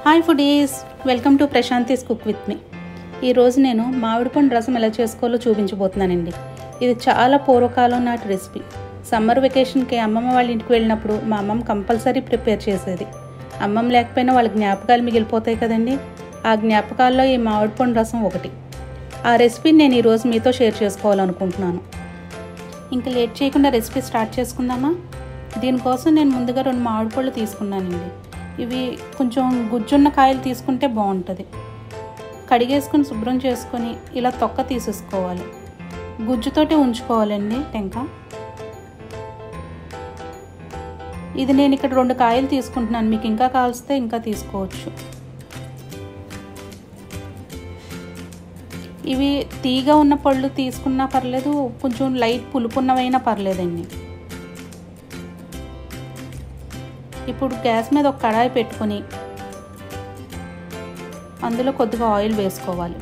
hi foodies welcome to Prashanthi's cook with me ఈరోజు నేను మామిడి పండు రసం ఎలా చేసుకోవాలో చూపించబోతున్నానండి ఇది చాలా పూర్వకాలం నాటి రెసిపీ సమ్మర్ వెకేషన్కి అమ్మమ్మ వాళ్ళ ఇంటికి వెళ్ళినప్పుడు మా అమ్మమ్మ కంపల్సరీ ప్రిపేర్ చేసేది అమ్మమ్మ లేకపోయినా వాళ్ళ జ్ఞాపకాలు మిగిలిపోతాయి కదండి ఆ జ్ఞాపకాల్లో ఈ మామిడి పండు రసం ఒకటి ఆ రెసిపీని నేను ఈరోజు మీతో షేర్ చేసుకోవాలనుకుంటున్నాను ఇంకా లేట్ చేయకుండా రెసిపీ స్టార్ట్ చేసుకుందామా దీనికోసం నేను ముందుగా రెండు మామిడి పళ్ళు తీసుకున్నానండి ఇవి కొంచెం గుజ్జున్న కాయలు తీసుకుంటే బాగుంటుంది కడిగేసుకొని శుభ్రం చేసుకొని ఇలా తొక్క తీసేసుకోవాలి గుజ్జుతోటి ఉంచుకోవాలండి టెంక ఇది నేను ఇక్కడ రెండు కాయలు తీసుకుంటున్నాను మీకు ఇంకా కావలిస్తే ఇంకా తీసుకోవచ్చు ఇవి తీగ ఉన్న పళ్ళు తీసుకున్నా పర్లేదు కొంచెం లైట్ పులుపున్నవైనా పర్లేదండి ఇప్పుడు గ్యాస్ మీద ఒక కడాయి పెట్టుకొని అందులో కొద్దిగా ఆయిల్ వేసుకోవాలి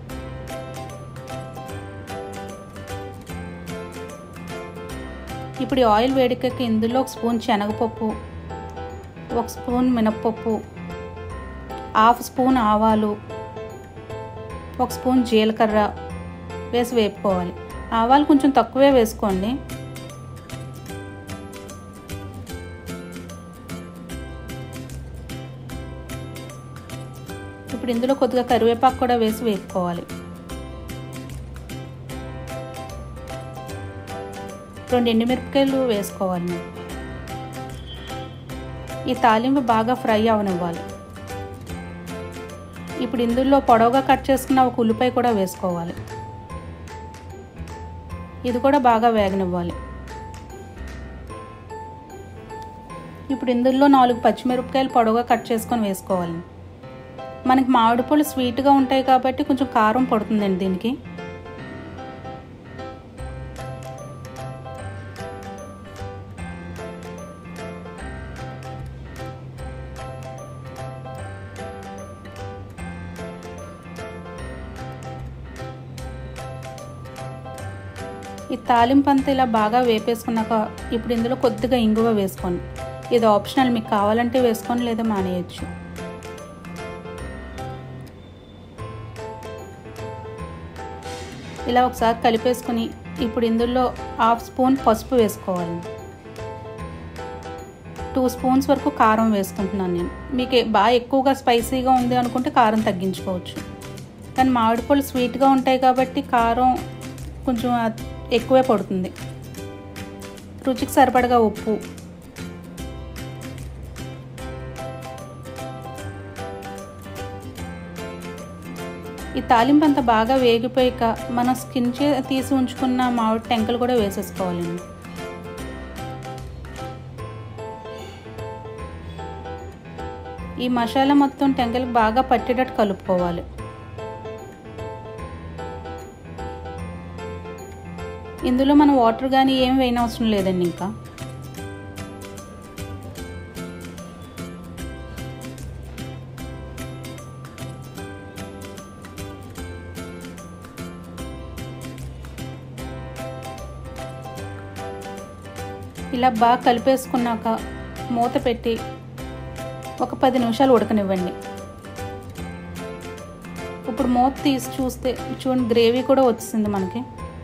ఇప్పుడు ఈ ఆయిల్ వేడికకి ఇందులో ఒక స్పూన్ శనగపప్పు ఒక స్పూన్ మినప్పప్పు హాఫ్ స్పూన్ ఆవాలు ఒక స్పూన్ జీలకర్ర వేసి వేపుకోవాలి ఆవాలు కొంచెం తక్కువే వేసుకోండి ఇప్పుడు ఇందులో కొద్దిగా కరివేపాకు కూడా వేసి వేపుకోవాలి రెండు ఎండుమిరపకాయలు వేసుకోవాలి ఈ తాలింపు బాగా ఫ్రై అవనివ్వాలి ఇప్పుడు ఇందులో పొడవుగా కట్ చేసుకున్న ఒక ఉల్లిపాయ కూడా వేసుకోవాలి ఇది కూడా బాగా వేగనివ్వాలి ఇప్పుడు ఇందులో నాలుగు పచ్చిమిరపకాయలు పొడవుగా కట్ చేసుకొని వేసుకోవాలి మనకి మామిడి పళ్ళు స్వీట్గా ఉంటాయి కాబట్టి కొంచెం కారం పడుతుందండి దీనికి ఈ తాలింపు అంతా ఇలా బాగా వేపేసుకున్నాక ఇప్పుడు ఇందులో కొద్దిగా ఇంగువ వేసుకోండి ఇది ఆప్షనల్ మీకు కావాలంటే వేసుకొని లేదా మానేయచ్చు ఇలా ఒకసారి కలిపేసుకుని ఇప్పుడు ఇందులో హాఫ్ స్పూన్ పసుపు వేసుకోవాలి టూ స్పూన్స్ వరకు కారం వేసుకుంటున్నాను నేను మీకు బాగా ఎక్కువగా స్పైసీగా ఉంది అనుకుంటే కారం తగ్గించుకోవచ్చు కానీ మామిడి పళ్ళు స్వీట్గా ఉంటాయి కాబట్టి కారం కొంచెం ఎక్కువే పడుతుంది రుచికి సరిపడగా ఉప్పు ఈ తాలింపు అంతా బాగా వేగిపోయాక మనం స్కిన్ తీసి ఉంచుకున్న మామిడి టెంకలు కూడా వేసేసుకోవాలండి ఈ మసాలా మొత్తం టెంకలకు బాగా పట్టేటట్టు కలుపుకోవాలి ఇందులో మనం వాటర్ కానీ ఏం వేయనవసరం లేదండి ఇంకా ఇలా బాగా కలిపేసుకున్నాక మూత పెట్టి ఒక పది నిమిషాలు ఉడకనివ్వండి ఇప్పుడు మూత తీసి చూస్తే చూడండి గ్రేవీ కూడా వచ్చింది మనకి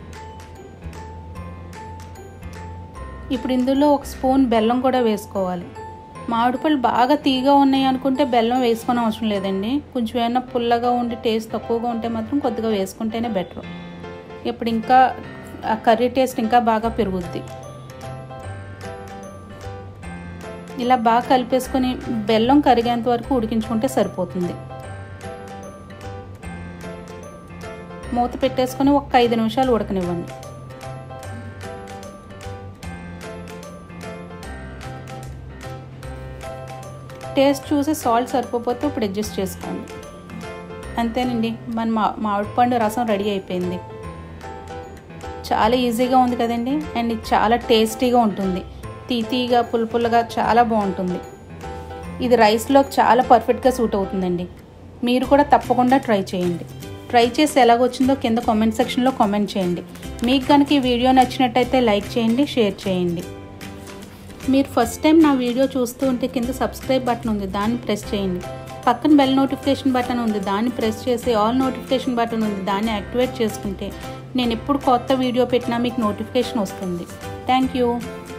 ఇప్పుడు ఇందులో ఒక స్పూన్ బెల్లం కూడా వేసుకోవాలి మామిడిపళ్ళు బాగా తీగా ఉన్నాయి అనుకుంటే బెల్లం వేసుకొని అవసరం లేదండి కొంచెం ఏమైనా పుల్లగా ఉండి టేస్ట్ తక్కువగా ఉంటే మాత్రం కొద్దిగా వేసుకుంటేనే బెటర్ ఇప్పుడు ఇంకా ఆ కర్రీ టేస్ట్ ఇంకా బాగా పెరుగుద్ది ఇలా బాగా కలిపేసుకొని బెల్లం కరిగేంత వరకు ఉడికించుకుంటే సరిపోతుంది మూత పెట్టేసుకొని ఒక ఐదు నిమిషాలు ఉడకనివ్వండి టేస్ట్ చూసి సాల్ట్ సరిపోతే ఇప్పుడు అడ్జస్ట్ చేసుకోండి అంతేనండి మన మా మామిడి పండు రసం రెడీ అయిపోయింది చాలా ఈజీగా ఉంది కదండి అండ్ ఇది చాలా టేస్టీగా ఉంటుంది తీతీగా పులుపులుగా చాలా బాగుంటుంది ఇది రైస్లో చాలా పర్ఫెక్ట్గా సూట్ అవుతుందండి మీరు కూడా తప్పకుండా ట్రై చేయండి ట్రై చేసి ఎలాగొచ్చిందో కింద కామెంట్ సెక్షన్లో కామెంట్ చేయండి మీకు కనుక ఈ వీడియో నచ్చినట్టయితే లైక్ చేయండి షేర్ చేయండి మీరు ఫస్ట్ టైం నా వీడియో చూస్తూ ఉంటే కింద సబ్స్క్రైబ్ బటన్ ఉంది దాన్ని ప్రెస్ చేయండి పక్కన బెల్ నోటిఫికేషన్ బటన్ ఉంది దాన్ని ప్రెస్ చేసి ఆల్ నోటిఫికేషన్ బటన్ ఉంది దాన్ని యాక్టివేట్ చేసుకుంటే నేను ఎప్పుడు కొత్త వీడియో పెట్టినా మీకు నోటిఫికేషన్ వస్తుంది థ్యాంక్ యూ